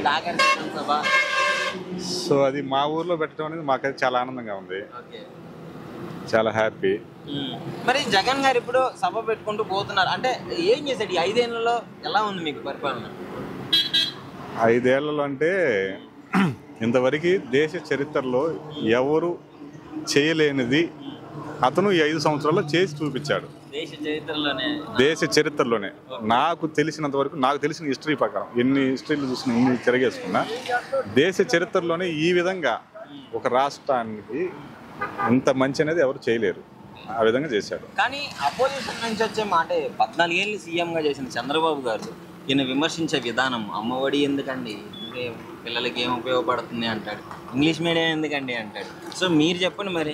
కాకర సభ సో అది మా ఊర్లో పెట్టడం అనేది మాకైతే చాలా ఆనందంగా ఉంది ఓకే చాలా హ్యాపీ ఉమ్. మరి జగన్ గారు ఇప్పుడు సభ పెట్టుకుంటూ పోతున్నారు అంటే ఏం చేశాడు ఈ ఐదేళ్లలో ఎలా ఉంది మీకు పరిపాలన ఐదేళ్లలో అంటే ఇంతవరకు దేశ చరిత్రలో ఎవరు చేయలేనిది అతను ఈ ఐదు సంవత్సరాల్లో చేసి చూపించాడు దేశ చరిత్రలోనే దేశ చరిత్రలోనే నాకు తెలిసినంత వరకు నాకు తెలిసిన హిస్టరీ ప్రకారం ఎన్ని హిస్టరీలు చూసిన ఎన్ని తిరగేసుకున్నా దేశ చరిత్రలోనే ఈ విధంగా ఒక రాష్ట్రానికి ఇంత మంచి అనేది ఎవరు చేయలేరు ఆ విధంగా చేశాడు కానీ అపోజిషన్ నుంచి వచ్చే మాట పద్నాలుగేళ్ళు సీఎంగా చేసిన చంద్రబాబు గారు ఈయన విమర్శించే విధానం అమ్మఒడి ఎందుకండి అంటే పిల్లలకి ఏం ఉపయోగపడుతుంది అంటాడు ఇంగ్లీష్ మీడియం ఎందుకండి అంటాడు సో మీరు చెప్పండి మరి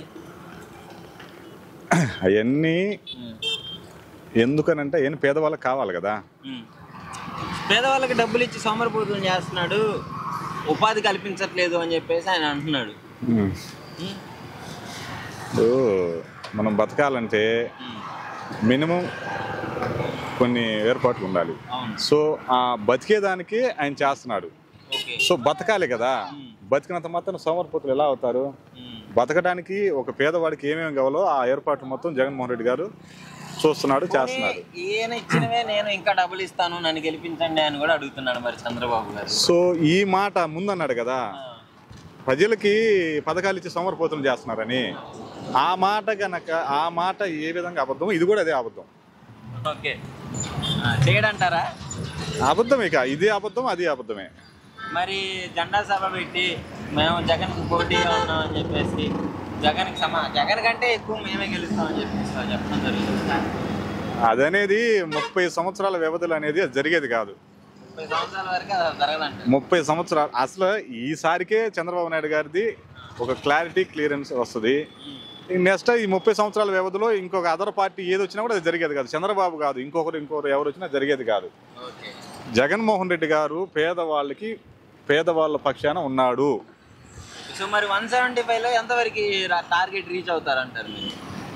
అవన్నీ ఉమ్. ఎందుకనంటే ఏం పేదవాళ్ళకి కావాలి కదా ఉమ్. పేదవాళ్ళకి డబ్బులు ఇచ్చి సోమరిపోతులు చేస్తున్నాడు ఉపాధి కల్పించట్లేదు అని చెప్పేసి ఆయన అంటున్నాడు ఉమ్. ఉమ్. ఇప్పుడు మనం బతకాలంటే ఉమ్. మినిమం కొన్ని ఏర్పాట్లు ఉండాలి అవును సో ఆ బతికేదానికి ఆయన చేస్తున్నాడు ఓకే సో బతకాలి కదా బతికినంత మాత్రం సోమరిపోతులు ఎలా అవుతారు ఉమ్. బతకడానికి ఒక పేదవాడికి ఏమేమి కావాలో ఆ ఏర్పాట్లు మొత్తం జగన్మోహన్ రెడ్డి గారు చూస్తున్నాడు చేస్తున్నాడు ఈయన ఇచ్చినవే నేను ఇంకా డబ్బులు ఇస్తాను నన్ను గెలిపించండి అని కూడా అడుగుతున్నాడు మరి చంద్రబాబు గారు సో ఈ మాట ముందన్నాడు కదా ప్రజలకి పథకాలు ఇచ్చి సోమరిపోతులు చేస్తున్నారని ఆ మాట గనక ఆ మాట ఏ విధంగా అబద్ధం ఇది కూడా అదే అబద్ధం ఓకే ఆ, చేయడంటారా అబద్ధం ఇక ఇది అబద్ధం అది అబద్ధమే మరి జెండా సభ పెట్టి మేము జగన్కి పోటీగా ఉన్నామని చెప్పేసి జగన్కి సమా జగన్ కంటే ఎక్కువ మేమే గెలుస్తామని చెప్పేసి వాళ్ళు చెప్పడం జరుగుతుంది అదనేది ముప్పై సంవత్సరాల వ్యవధిలో అనేది అది జరిగేది కాదు ముప్పై సంవత్సరాల వరకు అది జరగదంట ముప్పై సంవత్సరాలు అసలు ఈసారికే చంద్రబాబు నాయుడు గారిది ఒక క్లారిటీ క్లియరెన్స్ వస్తుంది నెక్స్ట్ ఈ ముప్పై సంవత్సరాల వ్యవధిలో ఇంకొక అదర్ పార్టీ ఏది వచ్చినా కూడా అది జరిగేది కాదు చంద్రబాబు కాదు ఇంకొకరు ఇంకొకరు ఎవరు వచ్చినా జరిగేది కాదు ఓకే జగన్మోహన్ రెడ్డి గారు పేదవాళ్ళకి పేదవాళ్ళ పక్షాన ఉన్నాడు సో మరి వన్ సెవెంటీ ఫైవ్లో ఎంతవరకు టార్గెట్ రీచ్ అవుతారంటారు మీరు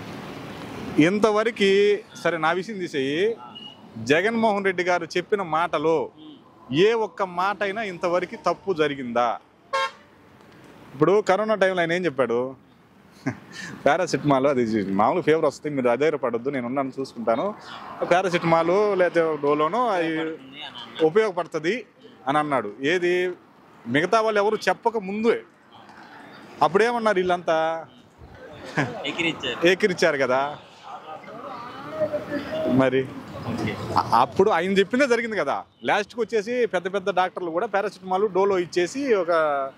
ఇంతవరకు సరే నా విషయం తీసేయి జగన్మోహన్ రెడ్డి గారు చెప్పిన మాటలో ఏ ఒక్క మాట అయినా ఇంతవరకు తప్పు జరిగిందా ఇప్పుడు కరోనా టైంలో ఆయన ఏం చెప్పాడు పారాసిటమాల్ అది మామూలు ఫీవర్ వస్తుంది మీరు అధైర్యపడొద్దు నేను ఉన్నాను చూసుకుంటాను పారాసిటమాల్ లేకపోతే డోలోనో అది ఉంది అని అన్నారు. ఉపయోగపడుతుంది అని అన్నాడు ఏది మిగతా వాళ్ళు ఎవరు చెప్పక ముందే అప్పుడేమన్నారు వీళ్ళంతా ఎకిరిచ్చారు ఏకిరిచ్చారు కదా మరి ఓకే అ- అప్పుడు ఆయన చెప్పిందే జరిగింది కదా లాస్ట్కి వచ్చేసి పెద్ద పెద్ద డాక్టర్లు కూడా పారాసిటమాల్ డోలో ఇచ్చేసి ఒక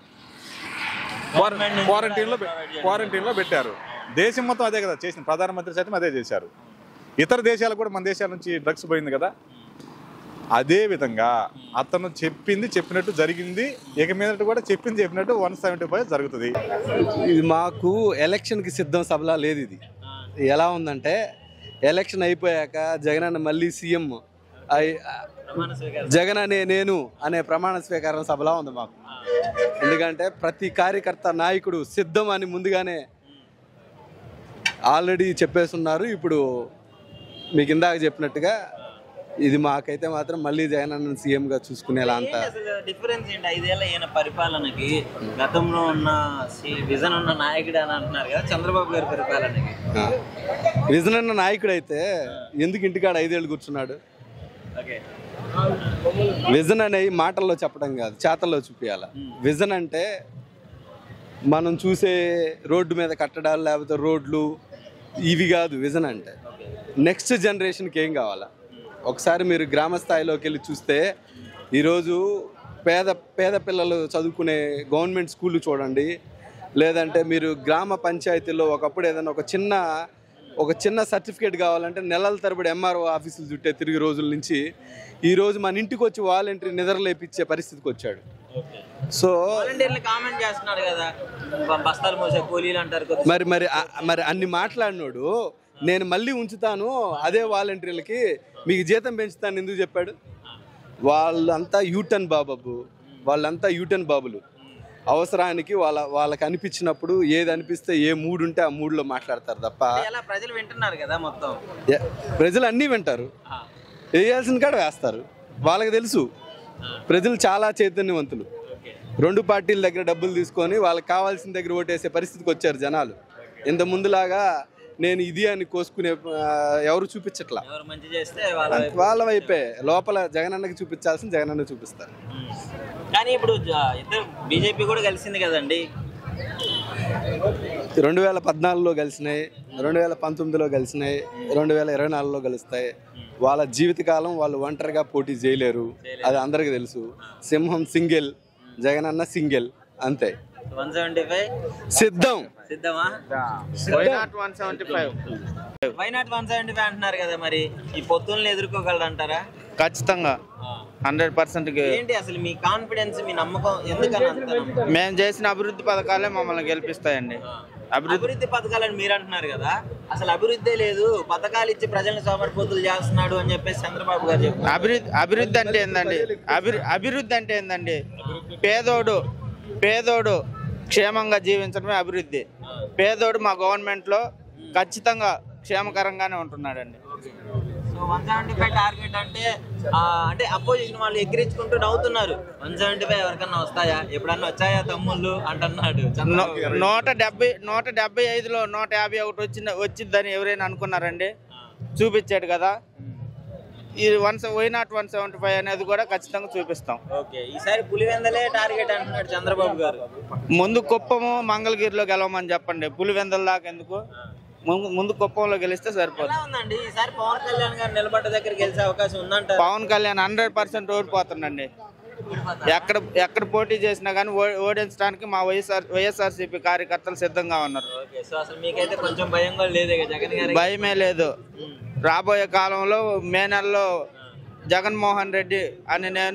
Government నుంచి క్వారంటైన్లో కూడా provide చేయాలి. క్వారంటైన్లో పెట్టారు దేశం మొత్తం అదే కదా చేసింది ప్రధానమంత్రి సైతం అదే చేశారు ఇతర దేశాలకు కూడా మన దేశాల నుంచి డ్రగ్స్ పోయింది కదా అదే విధంగా అతను చెప్పింది చెప్పినట్టు జరిగింది ఇక మీదట కూడా చెప్పింది చెప్పినట్టు వన్ సెవెంటీ ఫైవ్ జరుగుతుంది ఇది మాకు ఎలక్షన్కి సిద్ధం సభలా లేదు ఇది ఎలా ఉందంటే ఎలక్షన్ అయిపోయాక జగన్ అన్న మళ్ళీ సీఎం అయి ప్రమాణ స్వీకారం జగన్ అనే నేను అనే ప్రమాణ స్వీకారం సభలా ఉంది మాకు ఎందుకంటే ప్రతి కార్యకర్త నాయకుడు సిద్ధం అని ముందుగానే ఆల్రెడీ చెప్పేస్తున్నారు ఇప్పుడు మీకు ఇందాక చెప్పినట్టుగా ఇది మాకైతే మాత్రం మళ్ళీ జగన్ అన్న సీఎంగా చూసుకునేలా అంత ఏంటి అసలు డిఫరెన్స్ ఏంటి ఐదేళ్ల ఈయన పరిపాలనకి గతంలో ఉన్న సి- విజన్ ఉన్న నాయకుడు అని అంటున్నారు కదా చంద్రబాబు గారి పరిపాలనకి ఆ. విజన్ అన్న నాయకుడు అయితే ఎందుకు ఇంటికాడ ఐదేళ్ళు కూర్చున్నాడు ఓకే విజన్ అనే మాటల్లో చెప్పడం కాదు చేతల్లో చూపించాల విజన్ అంటే మనం చూసే రోడ్డు మీద కట్టడాలు లేకపోతే రోడ్లు ఇవి కాదు విజన్ అంటే నెక్స్ట్ జనరేషన్కి ఏం కావాలా ఒకసారి మీరు గ్రామ స్థాయిలోకి వెళ్ళి చూస్తే ఈరోజు పేద పేద పిల్లలు చదువుకునే గవర్నమెంట్ స్కూళ్ళు చూడండి లేదంటే మీరు గ్రామ పంచాయతీల్లో ఒకప్పుడు ఏదైనా ఒక చిన్న ఒక చిన్న సర్టిఫికేట్ కావాలంటే నెలల తరబడి ఎంఆర్ఓ ఆఫీసులు చుట్టే తిరిగి రోజుల నుంచి ఈ రోజు మన ఇంటికి వచ్చి వాలంటీర్ నిద్రలేపిచ్చే పరిస్థితికి వచ్చాడు సో వాలంటీర్లు కామెంట్ చేస్తున్నాడు కదా బ- బస్తాలు మోసే కూలీలు అంటారు కొద్ది- మరి మరి ఆ- మరి అన్ని మాట్లాడినోడు నేను మళ్ళీ ఉంచుతాను అదే వాలంటీర్లకి మీకు జీతం పెంచుతాను ఎందుకు చెప్పాడు వాళ్ళంతా యూటర్న్ బాబు వాళ్ళంతా యూటర్న్ బాబులు అవసరానికి వాళ్ళ వాళ్ళకి అనిపించినప్పుడు ఏది అనిపిస్తే ఏ మూడు ఉంటే ఆ మూడులో మాట్లాడతారు తప్ప ఎలా ప్రజలు వింటున్నారు కదా మొత్తం ఏ- ప్రజలు అన్నీ వింటారు వేయాల్సిన కాడ వేస్తారు వాళ్ళకి తెలుసు ప్రజలు చాలా చైతన్యవంతులు ఓకే రెండు పార్టీల దగ్గర డబ్బులు తీసుకొని వాళ్ళకి కావాల్సిన దగ్గర ఓటేసే పరిస్థితికి వచ్చారు జనాలు ఇంత ముందులాగా నేను ఇది అని కోసుకునే ఆ, ఎవరు చూపించట్లా ఎవరు మంచి చేస్తే వాళ్ళ వైపు. వాళ్ళ వైపే లోపల జగనన్నకి చూపించాల్సిన జగనన్న చూపిస్తారు ఉమ్. కానీ ఇప్పుడు జ- ఇద్దరు బీజేపీ కూడా కలిసింది కదండి రెండు వేల పద్నాలుగులో కలిసినాయి రెండు వేల పంతొమ్మిదిలో కలిసినాయి రెండు వేల ఇరవై నాలుగులో కలుస్తాయి వాళ్ళ జీవితకాలం వాళ్ళు ఒంటరిగా పోటీ చేయలేరు అది అందరికీ తెలుసు సింహం సింగిల్ జగనన్న సింగిల్ అంతే వన్ సెవెంటీ ఫైవ్ సిద్ధం సిద్ధమా why not one seventy five why not one seventy five అంటున్నారు కదా మరి ఈ పొత్తుల్ని ఎదుర్కోగలరంటారా ఖచ్చితంగా హండ్రెడ్ పర్సెంట్ ఏంటి అసలు మీ కాన్ఫిడెన్స్ మీ నమ్మకం ఎందుకని అంత నమ్మకం? మేము చేసిన అభివృద్ధి పథకాలే మమ్మల్ని గెలిపిస్తాయండి అభివృద్ధి అభివృద్ధి పథకాలని మీరు అంటున్నారు కదా అసలు అభివృద్ధి లేదు పథకాలు ఇచ్చి ప్రజలను సోమరిపోతులు చేస్తున్నాడు అని చెప్పేసి చంద్రబాబు గారు చెప్పారు అభివృద్ధి అభివృద్ధి అంటే ఏందండి అభివృ అభివృద్ధి అంటే ఏందండి పేదోడు పేదోడు క్షేమంగా జీవించడమే అభివృద్ధి పేదోడు మా గవర్నమెంట్లో ఖచ్చితంగా క్షేమకరంగానే ఉంటున్నాడండి so one seventy five target అంటే ఆ, అంటే అపోజిషన్ వాళ్ళు ఎగిరించుకుంటూ నవ్వుతున్నారు వన్ సెవెంటీ ఫైవ్ ఎవరికన్నా వస్తాయా ఎప్పుడన్నా వచ్చాయా తమ్ముళ్ళు అంటున్నాడు నూ- చంద్రబాబు గారు. నూట డెబ్బై నూట డెబ్బై ఐదులో నూట యాభై ఒకటి వచ్చింది వచ్చిందని ఎవరైనా అనుకున్నారండి చూపించాడు కదా ఈ one why not one seventy five అనేది కూడా ఖచ్చితంగా చూపిస్తాం ఓకే ఈసారి పులివెందలే టార్గెట్ అంటున్నాడు చంద్రబాబు గారు ముందు కుప్పము మంగళగిరిలో గెలవమని చెప్పండి పులివెందల దాకా ఎందుకు ముందు ముందు కుప్పంలో గెలిస్తే సరిపోతుంది ఎలా ఉందండి ఈసారి పవన్ కళ్యాణ్ గారు నిలబడ్డ దగ్గర గెలిచే అవకాశం ఉందంట పవన్ కళ్యాణ్ హండ్రెడ్ పర్సెంట్ ఓడిపోతుండండి ఎక్కడ ఎక్కడ పోటీ చేసినా కానీ ఓ- ఓడించడానికి మా వైఎస్ఆర్ వైఎస్ఆర్సీపీ కార్యకర్తలు సిద్ధంగా ఉన్నారు ఓకే సో అసలు మీకైతే కొంచెం భయం కూడా లేదే కదా జగన్ గారికి భయమే లేదు రాబోయే కాలంలో మే నెలలో జగన్మోహన్ రెడ్డి అని నేను